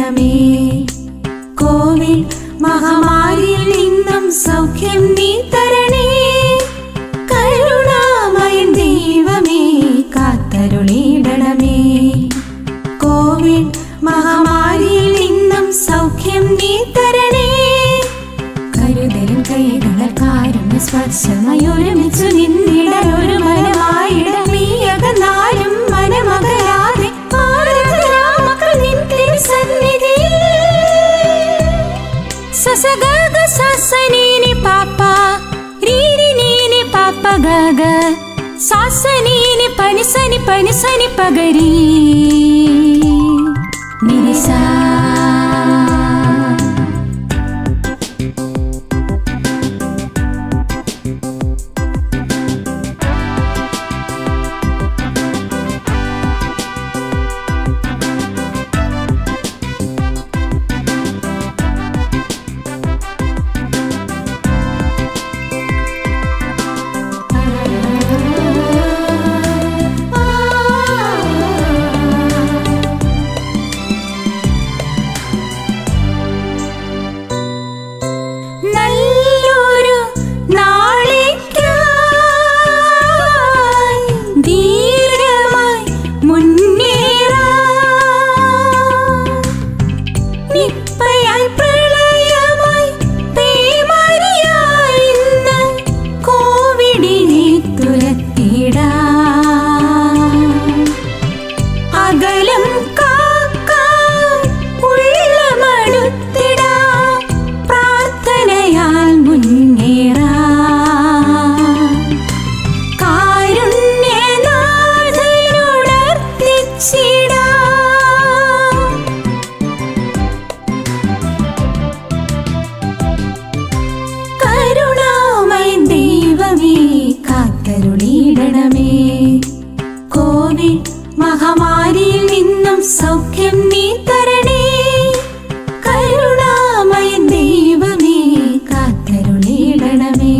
തരുളീടണമേ Covid മഹാമാരിയിൽ നിന്നും സൗഖ്യം നീ തരണേ കരുണാമയൻ ദൈവമേ കാത്തരുളീടണമേ കോവിഡ് മഹാമാരിയിൽ നിന്നും സൗഖ്യം നീ തരണേ കരുതലും കൈകളാൽ കാരുണ്യ സ്പർശമായി ഒരുമിച്ചു നിന്നിടാൻ ഒരു മനമായിടം നീ അകന്നാലും മനമകലാതെ ആരാധനാമക്കൾ നിൻ തിരുസന്നിധിയിൽ. സസഗഗ സസനീനി പാപ്പ രീരി നീനി പാപ്പ ഗഗ സാസനീനി പനിസനി പനിസനി പകരീ നിരിസാ നല്ലൊരു നാളേക്കായി ധീരമായി മുന്നേറാം. നിപ്പയായി പ്രളയമായി പേമാരിയായി ഇന്ന് കോവിഡിനെ തുരത്തിടാം അകലം കാക്കാൻ ഉള്ളമടുത്തിടാം പ്രാർത്ഥനയാൽ മുന്നേറാം കാരുണ്യനാഥനോടർത്തിച്ചിടാം കരുണാമയൻ ദൈവമേ കാത്തരുളീടണമേ കോവിഡ് മഹാമാരിയിൽ നിന്നും സൗഖ്യം നീ തരണേ കരുണാമയൻ ദൈവമേ കാത്തരുളീടണമേ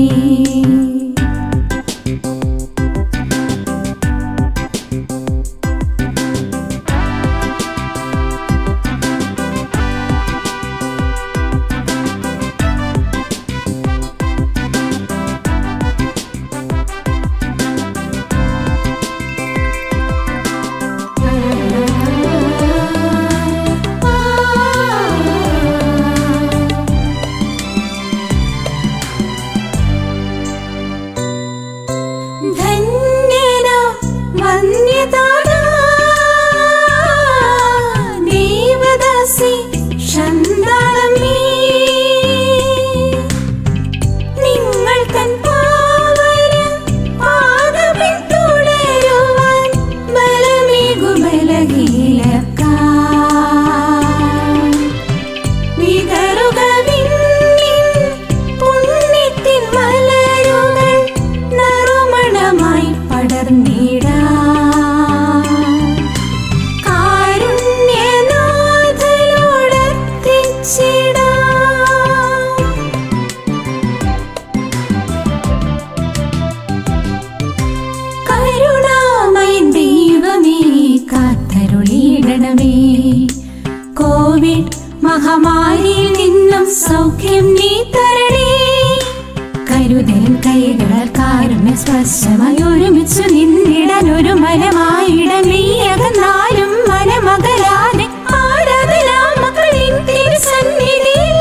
ധന്യനാ വന്യതാടാ ദേവദാസി ശന്താളമേ നിങ്ങൾ തൻ പാവന പാദപിൻ തുടരുവാൻ ബലമേകു ബലഹീനക്കാ വിതറുക വിണ്ണിൻ പുണ്യത്തിൻ മലരുകൾ നറുമണമായി പടർന്നിടാം. കാരുണ്യനാഥനോടർത്തിച്ചിടാം. കരുണാമയൻ ദൈവമേ കാത്തരുളീടണമേ കോവിഡ് മഹാമാരിയിൽ നിന്നും സൗഖ്യം നീ തരണേ കരുതലും കൈകളാൽ കാരുണ്യ സ്പർശമായി ഒരുമിച്ചു നിന്നിടാൻ ഒരു മനമായിടം നീ അകന്നാലും മനമകലാതെ ആരാധനാമക്കളിൻ തിരുസന്നിധിയിൽ.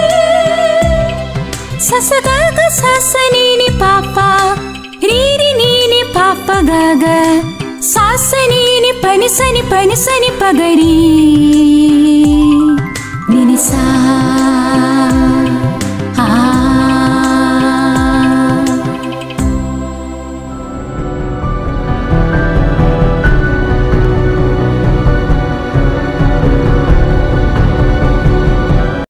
സസഗഗ സസനീനി പാപ്പ രീരി നീനി പാപ്പ ഗഗ സാസനീനി പനിസനി പനിസനി പകരീ